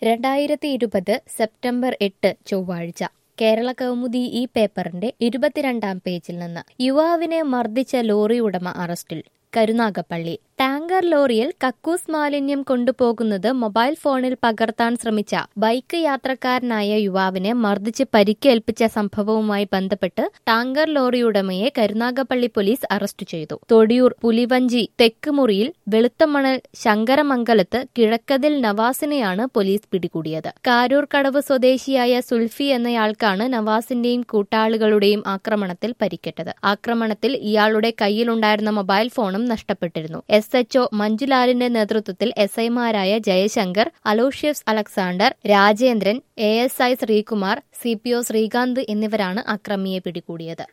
രണ്ടായിരത്തി ഇരുപത് സെപ്റ്റംബർ എട്ട് ചൊവ്വാഴ്ച കേരള കൗമുദി ഈ പേപ്പറിന്റെ ഇരുപത്തിരണ്ടാം പേജിൽ നിന്ന് യുവാവിനെ മർദ്ദിച്ച ലോറി ഉടമ അറസ്റ്റിൽ കരുനാഗപ്പള്ളി ടാങ്കർ ലോറിയിൽ കക്കൂസ് മാലിന്യം കൊണ്ടുപോകുന്നത് മൊബൈൽ ഫോണിൽ പകർത്താൻ ശ്രമിച്ച ബൈക്ക് യാത്രക്കാരനായ യുവാവിനെ മർദ്ദിച്ച് പരിക്കേൽപ്പിച്ച സംഭവവുമായി ബന്ധപ്പെട്ട് ടാങ്കർ ലോറി ഉടമയെ കരുനാഗപ്പള്ളി പോലീസ് അറസ്റ്റ് ചെയ്തു തൊടിയൂർ പുലിവഞ്ചി തെക്ക് മുറിയിൽ വെളുത്തമണൽ ശങ്കരമംഗലത്ത് കിഴക്കതിൽ നവാസിനെയാണ് പോലീസ് പിടികൂടിയത് കാരൂർ കടവ് സ്വദേശിയായ സുൽഫി എന്നയാൾക്കാണ് നവാസിന്റെയും കൂട്ടാളികളുടെയും ആക്രമണത്തിൽ പരിക്കേറ്റത് ആക്രമണത്തിൽ ഇയാളുടെ കയ്യിലുണ്ടായിരുന്ന മൊബൈൽ ഫോണും നഷ്ടപ്പെട്ടിരുന്നു എസ് എച്ച്ഒ മഞ്ജുലാലിന്റെ നേതൃത്വത്തിൽ എസ് ഐമാരായ Jayashankar Aloysius Alexander Rajendran A S I Sreekumar C P O Sreekanth എന്നിവരാണ് അക്രമിയെ പിടികൂടിയത്